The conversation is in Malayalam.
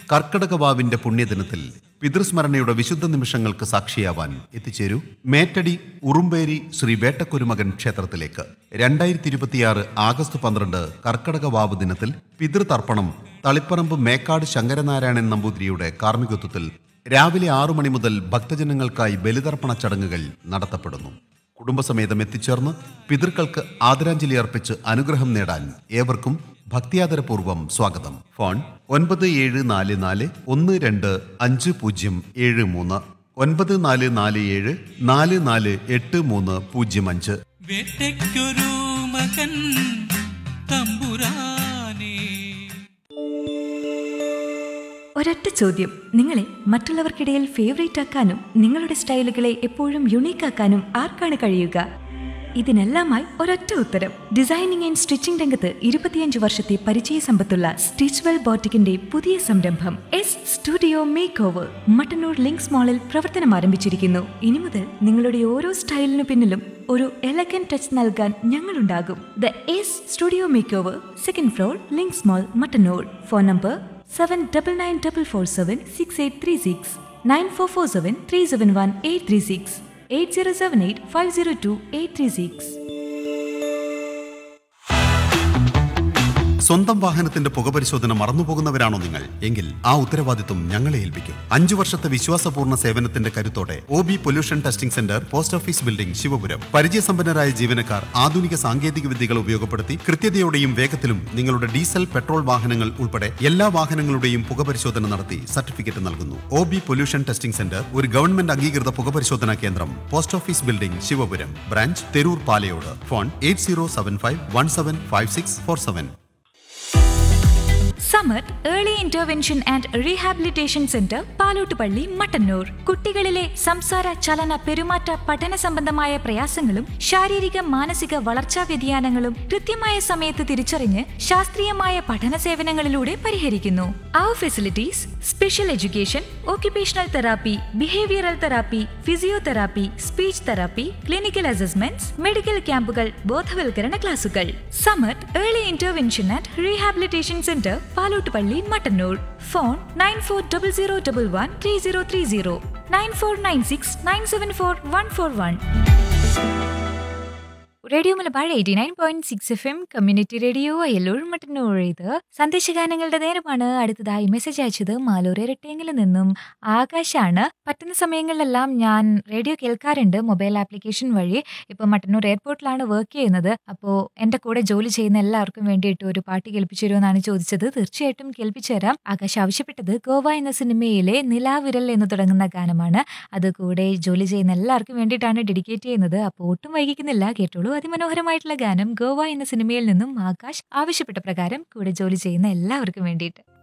കർക്കടകവാവിന്റെ പുണ്യദിനത്തിൽ പിതൃസ്മരണയുടെ വിശുദ്ധ നിമിഷങ്ങൾക്ക് സാക്ഷിയാവാൻ എത്തിച്ചേരൂ മേറ്റടി ഉറുമ്പേരി ശ്രീ വേട്ടക്കുരുമകൻ ക്ഷേത്രത്തിലേക്ക് രണ്ടായിരത്തി ഇരുപത്തിയാറ് ആഗസ്റ്റ് പന്ത്രണ്ട് കർക്കടകവാവ് ദിനത്തിൽ പിതൃതർപ്പണം തളിപ്പറമ്പ് മേക്കാട് ശങ്കരനാരായണൻ നമ്പൂതിരിയുടെ കാർമ്മികത്വത്തിൽ രാവിലെ ആറു മണി മുതൽ ഭക്തജനങ്ങൾക്കായി ബലിതർപ്പണ ചടങ്ങുകൾ നടത്തപ്പെടുന്നു കുടുംബസമേതം എത്തിച്ചേർന്ന് പിതൃക്കൾക്ക് ആദരാഞ്ജലി അർപ്പിച്ച് അനുഗ്രഹം നേടാൻ ഏവർക്കും ഭക്തിയാദരപൂർവ്വം സ്വാഗതം ഫോൺ ഒൻപത് ഏഴ് നാല് നാല് ഒന്ന് രണ്ട് അഞ്ച് പൂജ്യം ഏഴ് മൂന്ന് ഒൻപത് നാല് നാല് ഏഴ് നാല് നാല് എട്ട് മൂന്ന് പൂജ്യം അഞ്ച് വേട്ടയ്ക്കൊരു മകൻ തമ്പുരാനേ ഒരൊറ്റ ചോദ്യം നിങ്ങളെ മറ്റുള്ളവർക്കിടയിൽ ഫേവറേറ്റ് ആക്കാനും നിങ്ങളുടെ സ്റ്റൈലുകളെ എപ്പോഴും യുണീക്ക് ആക്കാനും ആർക്കാണ് കഴിയുക ഇതിനെല്ലാമായി ഒരൊറ്റ ഉത്തരം ഡിസൈനിങ് ആൻഡ് സ്റ്റിച്ചിംഗ് രംഗത്ത് ഇരുപത്തിയഞ്ച് വർഷത്തെ പരിചയ സമ്പത്തുള്ള സ്റ്റിച്ച്വെൽ ബോട്ടിക്കിന്റെ പുതിയ സംരംഭം S studio make over Mattannur Links മാളിൽ പ്രവർത്തനം ആരംഭിച്ചിരിക്കുന്നു ഇനി മുതൽ നിങ്ങളുടെ ഓരോ സ്റ്റൈലിനു പിന്നിലും ഒരു എലഗൻ ടച്ച് നൽകാൻ ഞങ്ങളുണ്ടാകും the S studio make over second floor Links mall Mattannur phone number seven double nine double four seven six eight three six nine four four seven three seven one eight three six eight zero seven eight five zero two eight three six സ്വന്തം വാഹനത്തിന്റെ പുകപരിശോധന മറന്നുപോകുന്നവരാണോ നിങ്ങൾ എങ്കിൽ ആ ഉത്തരവാദിത്വം ഞങ്ങളെ ഏൽപ്പിക്കും അഞ്ചു വർഷത്തെ വിശ്വാസപൂർണ്ണ സേവനത്തിന്റെ കരുത്തോടെ O B pollution testing centre post office building Sivapuram പരിചയസമ്പന്നരായ ജീവനക്കാർ ആധുനിക സാങ്കേതിക വിദ്യകൾ ഉപയോഗപ്പെടുത്തി കൃത്യതയോടെയും വേഗത്തിലും നിങ്ങളുടെ ഡീസൽ പെട്രോൾ വാഹനങ്ങൾ ഉൾപ്പെടെ എല്ലാ വാഹനങ്ങളുടെയും പുകപരിശോധന നടത്തി സർട്ടിഫിക്കറ്റ് നൽകുന്നു O B pollution testing centre ഒരു ഗവൺമെന്റ് അംഗീകൃത പുകപരിശോധനാ കേന്ദ്രം post office building Sivapuram branch Theroor Palayode phone eight zero seven five one seven five six four seven Samath early intervention and rehabilitation centre Palottupalli Mattannur കുട്ടികളിലെ സംസാര ചലന പെരുമാറ്റ പഠന സംബന്ധമായ പ്രയാസങ്ങളും ശാരീരിക മാനസിക വളർച്ചാ വ്യതിയാനങ്ങളും കൃത്യമായ സമയത്ത് തിരിച്ചറിഞ്ഞ് ശാസ്ത്രീയമായ പഠന സേവനങ്ങളിലൂടെ പരിഹരിക്കുന്നു our facilities special education occupational therapy behavioural therapy physiotherapy speech therapy clinical assessments medical ക്യാമ്പുകൾ ബോധവൽക്കരണ ക്ലാസുകൾ Samath early intervention and rehabilitation centre Palottupalli Mattannur phone nine four double zero double one three zero three zero nine four nine six nine seven four one four one radio Malabar eighty nine point six F M community radio Ayalur Mattannur ഇത് സന്ദേശഗാനങ്ങളുടെ നേരമാണ് അടുത്തതായി മെസ്സേജ് അയച്ചത് മാലൂർ ഇരട്ടിയെങ്കിൽ നിന്നും ആകാശാണ് പറ്റുന്ന സമയങ്ങളിലെല്ലാം ഞാൻ റേഡിയോ കേൾക്കാറുണ്ട് മൊബൈൽ ആപ്ലിക്കേഷൻ വഴി ഇപ്പോൾ മട്ടന്നൂർ എയർപോർട്ടിലാണ് വർക്ക് ചെയ്യുന്നത് അപ്പോൾ എൻ്റെ കൂടെ ജോലി ചെയ്യുന്ന എല്ലാവർക്കും വേണ്ടിയിട്ട് ഒരു പാട്ട് കേൾപ്പിച്ചു തരുമെന്നാണ് ചോദിച്ചത് തീർച്ചയായിട്ടും കേൾപ്പിച്ചു തരാം ആകാശ് ആവശ്യപ്പെട്ടത് ഗോവ എന്ന സിനിമയിലെ നിലാവിരൽ എന്ന് തുടങ്ങുന്ന ഗാനമാണ് അത് കൂടെ ജോലി ചെയ്യുന്ന എല്ലാവർക്കും വേണ്ടിയിട്ടാണ് ഡെഡിക്കേറ്റ് ചെയ്യുന്നത് അപ്പോൾ ഒട്ടും വൈകിക്കുന്നില്ല കേട്ടോളൂ അതിമനോഹരമായിട്ടുള്ള ഗാനം ഗോവ എന്ന സിനിമയിൽ നിന്നും ആകാശ് ആവശ്യപ്പെട്ട പ്രകാരം കൂടെ ജോലി ചെയ്യുന്ന എല്ലാവർക്കും വേണ്ടിയിട്ട്